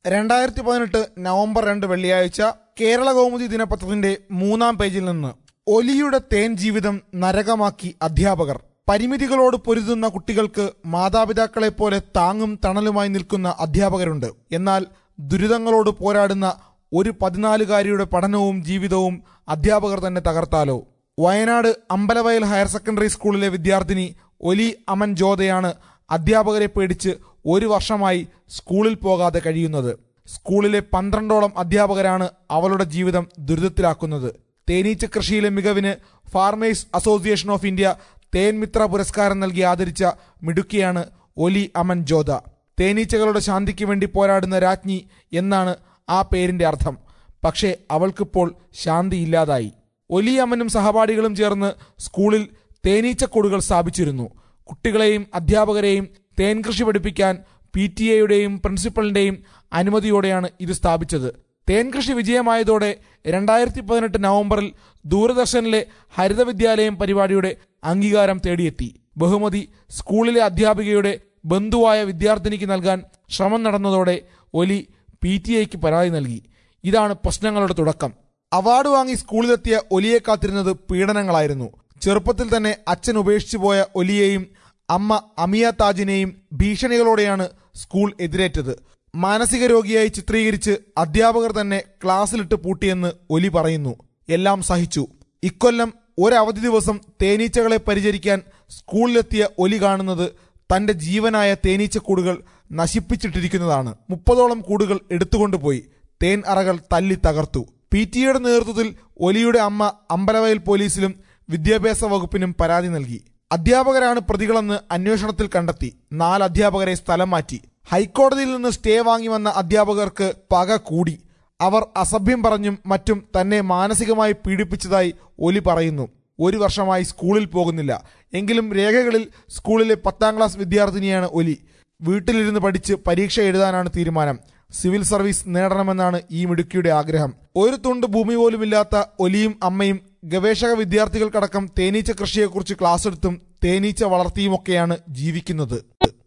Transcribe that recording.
രണ്ടായിരത്തി പതിനെട്ട് നവംബർ രണ്ട് വെള്ളിയാഴ്ച കേരള കൗമുദി ദിനപത്രത്തിന്റെ മൂന്നാം പേജിൽ നിന്ന് ഒലിയുടെ തേൻ ജീവിതം നരകമാക്കി അധ്യാപകർ പരിമിതികളോട് പൊരുതുന്ന കുട്ടികൾക്ക് മാതാപിതാക്കളെ പോലെ താങ്ങും തണലുമായി നിൽക്കുന്ന അധ്യാപകരുണ്ട് എന്നാൽ ദുരിതങ്ങളോട് പോരാടുന്ന ഒരു പതിനാലുകാരിയുടെ പഠനവും ജീവിതവും അധ്യാപകർ തന്നെ തകർത്താലോ വയനാട് അമ്പലവയൽ ഹയർ സെക്കൻഡറി സ്കൂളിലെ വിദ്യാർത്ഥിനി ഒലി അമൻ ജോതയാണ് അധ്യാപകരെ പേടിച്ച് ഒരു വർഷമായി സ്കൂളിൽ പോകാതെ കഴിയുന്നത് സ്കൂളിലെ പന്ത്രണ്ടോളം അധ്യാപകരാണ് അവളുടെ ജീവിതം ദുരിതത്തിലാക്കുന്നത് തേനീച്ച കൃഷിയിലെ മികവിന് farmers association of India Thenmithra പുരസ്കാരം നൽകി ആദരിച്ച മിടുക്കിയാണ് ഒലി അമൻ ജോത തേനീച്ചകളുടെ ശാന്തിക്ക് വേണ്ടി പോരാടുന്ന രാജ്ഞി എന്നാണ് ആ പേരിന്റെ അർത്ഥം പക്ഷേ അവൾക്കിപ്പോൾ ശാന്തി ഇല്ലാതായി ഒലി അമ്മനും സഹപാഠികളും ചേർന്ന് സ്കൂളിൽ തേനീച്ചക്കൂടുകൾ സ്ഥാപിച്ചിരുന്നു കുട്ടികളെയും അധ്യാപകരെയും തേൻ കൃഷി പഠിപ്പിക്കാൻ പി ടി എയുടെയും പ്രിൻസിപ്പലിന്റെയും അനുമതിയോടെയാണ് ഇത് സ്ഥാപിച്ചത് തേൻ കൃഷി വിജയമായതോടെ രണ്ടായിരത്തി പതിനെട്ട് നവംബറിൽ ദൂരദർശനിലെ ഹരിത വിദ്യാലയം പരിപാടിയുടെ അംഗീകാരം തേടിയെത്തി ബഹുമതി സ്കൂളിലെ അധ്യാപികയുടെ ബന്ധുവായ വിദ്യാർത്ഥിനിക്ക് നൽകാൻ ശ്രമം നടന്നതോടെ ഒലി പി ടി ഐക്ക് പരാതി നൽകി ഇതാണ് പ്രശ്നങ്ങളുടെ തുടക്കം അവാർഡ് വാങ്ങി സ്കൂളിലെത്തിയ ഒലിയെ കാത്തിരുന്നത് പീഡനങ്ങളായിരുന്നു ചെറുപ്പത്തിൽ തന്നെ അച്ഛൻ ഉപേക്ഷിച്ചു പോയ ഒലിയെയും അമ്മ അമിയ താജിനെയും ഭീഷണികളോടെയാണ് സ്കൂൾ എതിരേറ്റത് മാനസിക രോഗിയായി ചിത്രീകരിച്ച് അധ്യാപകർ തന്നെ ക്ലാസ്സിലിട്ട് പൂട്ടിയെന്ന് ഒലി പറയുന്നു എല്ലാം സഹിച്ചു ഇക്കൊല്ലം ഒരവധി ദിവസം തേനീച്ചകളെ പരിചരിക്കാൻ സ്കൂളിലെത്തിയ ഒലി കാണുന്നത് തന്റെ ജീവനായ തേനീച്ചക്കൂടുകൾ നശിപ്പിച്ചിട്ടിരിക്കുന്നതാണ് മുപ്പതോളം കൂടുകൾ എടുത്തുകൊണ്ടുപോയി തേൻ അറകൾ തല്ലി തകർത്തു പി ടിയുടെ നേതൃത്വത്തിൽ ഒലിയുടെ അമ്മ അമ്പലവയൽ പോലീസിലും വിദ്യാഭ്യാസ വകുപ്പിനും പരാതി നൽകി അധ്യാപകരാണ് പ്രതികളെന്ന് അന്വേഷണത്തിൽ കണ്ടെത്തി നാല് അധ്യാപകരെ സ്ഥലം മാറ്റി ഹൈക്കോടതിയിൽ നിന്ന് സ്റ്റേ വാങ്ങി വന്ന അധ്യാപകർക്ക് പക കൂടി അവർ അസഭ്യം പറഞ്ഞും മറ്റും തന്നെ മാനസികമായി പീഡിപ്പിച്ചതായി ഒലി പറയുന്നു ഒരു വർഷമായി സ്കൂളിൽ പോകുന്നില്ല എങ്കിലും രേഖകളിൽ സ്കൂളിലെ പത്താം ക്ലാസ് വിദ്യാർത്ഥിനിയാണ് ഒലി വീട്ടിലിരുന്ന് പഠിച്ച് പരീക്ഷ എഴുതാനാണ് തീരുമാനം സിവിൽ സർവീസ് നേടണമെന്നാണ് ഈ മിടുക്കിയുടെ ആഗ്രഹം ഒരു തുണ്ട് ഭൂമി പോലുമില്ലാത്ത ഒലിയും അമ്മയും ഗവേഷക വിദ്യാർത്ഥികൾക്കടക്കം തേനീച്ച കൃഷിയെക്കുറിച്ച് ക്ലാസ് എടുത്തും തേനീച്ച വളർത്തിയുമൊക്കെയാണ് ജീവിക്കുന്നത്